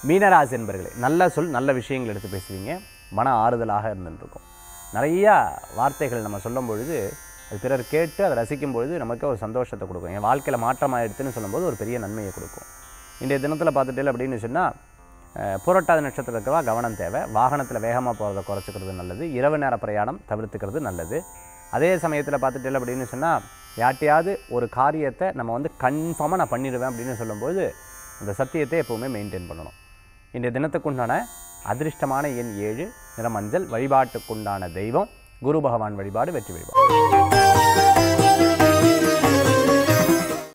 மீனராசி என்பர்களே நல்ல சொல் நல்ல விஷயங்கள் எடுத்து பேசுவீங்க மன ஆறுதலாக இருந்துருக்கும் நிறையா வார்த்தைகள் நம்ம சொல்லும் பொழுது அது பிறர் கேட்டு அதை ரசிக்கும் பொழுது நமக்கு ஒரு சந்தோஷத்தை கொடுக்கும் என் வாழ்க்கையில் மாற்றமாயிடுதுன்னு சொல்லும்போது ஒரு பெரிய நன்மையை கொடுக்கும் இன்றைய தினத்தில் பார்த்துட்டே அப்படின்னு சொன்னால் புரட்டாத நட்சத்திரம் இருக்கவா கவனம் தேவை வாகனத்தில் வேகமாக போகிறத குறைச்சிக்கிறது நல்லது இரவு நேர பிரயாணம் தவிர்த்துக்கிறது நல்லது அதே சமயத்தில் பார்த்துட்டே அப்படின்னு சொன்னால் யார்ட்டையாவது ஒரு காரியத்தை நம்ம வந்து கன்ஃபார்மாக நான் பண்ணிடுவேன் அப்படின்னு சொல்லும்போது அந்த சத்தியத்தை எப்போவுமே மெயின்டைன் பண்ணணும் இன்றைய தினத்துக்குண்டான அதிர்ஷ்டமான எண் ஏழு நிற மஞ்சள் வழிபாட்டுக்குண்டான தெய்வம் குரு பகவான் வழிபாடு வெற்றி வழிபாடு